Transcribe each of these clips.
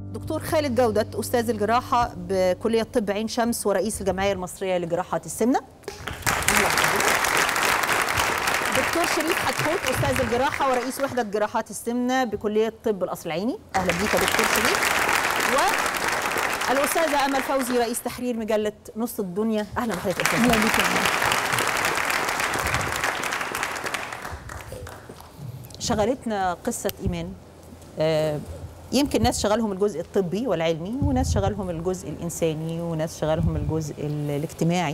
دكتور خالد جودة أستاذ الجراحة بكلية طب عين شمس ورئيس الجمعية المصرية لجراحة السمنة أهلا بحضرتك. دكتور شريف حتحوت أستاذ الجراحة ورئيس وحدة جراحات السمنة بكلية طب القصر العيني أهلا بيك يا دكتور شريف والأستاذة أمل فوزي رئيس تحرير مجلة نص الدنيا أهلا بحضرتك أستاذة اهلا بيك يا أمل. شغلتنا قصة إيمان آه، يمكن ناس شغلهم الجزء الطبي والعلمي وناس شغلهم الجزء الإنساني وناس شغلهم الجزء ال- الاجتماعي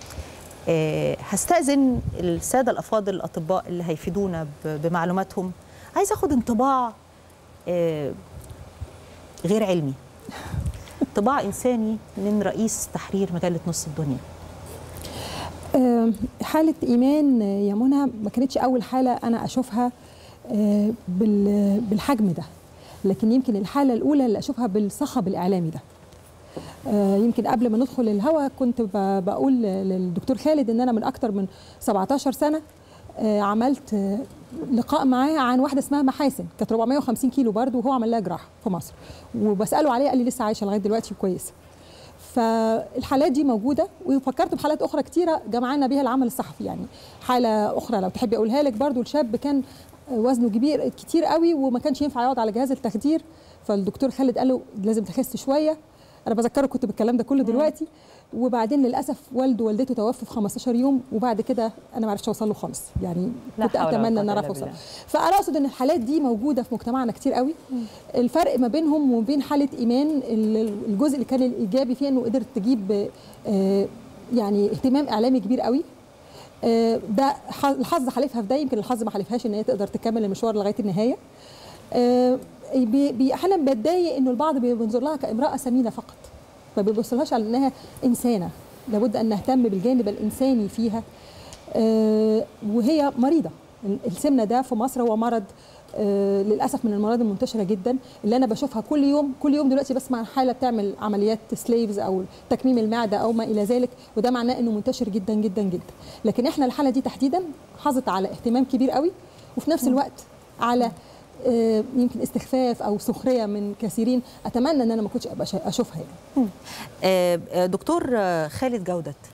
آه، هستأذن السادة الأفاضل الأطباء اللي هيفيدونا ب- بمعلوماتهم عايز أخد انطباع آه، غير علمي انطباع إنساني من رئيس تحرير مجلة نص الدنيا آه، حالة إيمان يا منى ما كانتش أول حالة أنا أشوفها آه، بال- بالحجم ده لكن يمكن الحالة الأولى اللي أشوفها بالصخب الإعلامي ده آه، يمكن قبل ما ندخل الهوا كنت ب- بقول للدكتور خالد ان انا من اكتر من 17 سنه آه، عملت آه، لقاء معاه عن واحده اسمها محاسن كانت 450 كيلو برضه وهو عمل لها جراحه في مصر وبساله عليها قال لي لسه عايشه لغايه دلوقتي كويسه فالحالات دي موجوده وفكرت بحالات اخرى كتيره جمعنا بيها العمل الصحفي يعني حاله اخرى لو تحبي اقولها لك برضو الشاب كان وزنه كبير كتير قوي وما كانش ينفع يقعد على جهاز التخدير فالدكتور خالد قال له لازم تخس شويه انا بذكره كنت بالكلام ده كله دلوقتي وبعدين للاسف والده ووالدته توفوا في 15 يوم وبعد كده انا ما عرفتش اوصل له خالص يعني لا كنت حول ولا اتمنى قوة ان اعرف إلا اوصل بالله. فانا اقصد ان الحالات دي موجوده في مجتمعنا كتير قوي الفرق ما بينهم وبين حاله ايمان ال- الجزء اللي كان الايجابي فيها انه قدرت تجيب آه، يعني اهتمام اعلامي كبير قوي آه، ده ح- الحظ حالفها في ده يمكن الحظ ما حالفهاش ان هي تقدر تكمل المشوار لغايه النهايه آه، بي- بي- احيانا بتضايق انه البعض بينظر لها كامراه سمينه فقط ما بيبصلهاش على انها انسانه لابد ان نهتم بالجانب الانساني فيها آه، وهي مريضه السمنه ده في مصر هو مرض آه، للاسف من المرض المنتشره جدا اللي انا بشوفها كل يوم كل يوم دلوقتي بسمع حاله بتعمل عمليات سليفز او تكميم المعده او ما الى ذلك وده معناه انه منتشر جدا جدا جدا لكن احنا الحاله دي تحديدا حظت على اهتمام كبير قوي وفي نفس الوقت على آه، يمكن استخفاف او سخريه من كثيرين اتمنى ان انا ما كنتش ابقى شا- اشوفها يعني آه، آه، دكتور آه، خالد جودة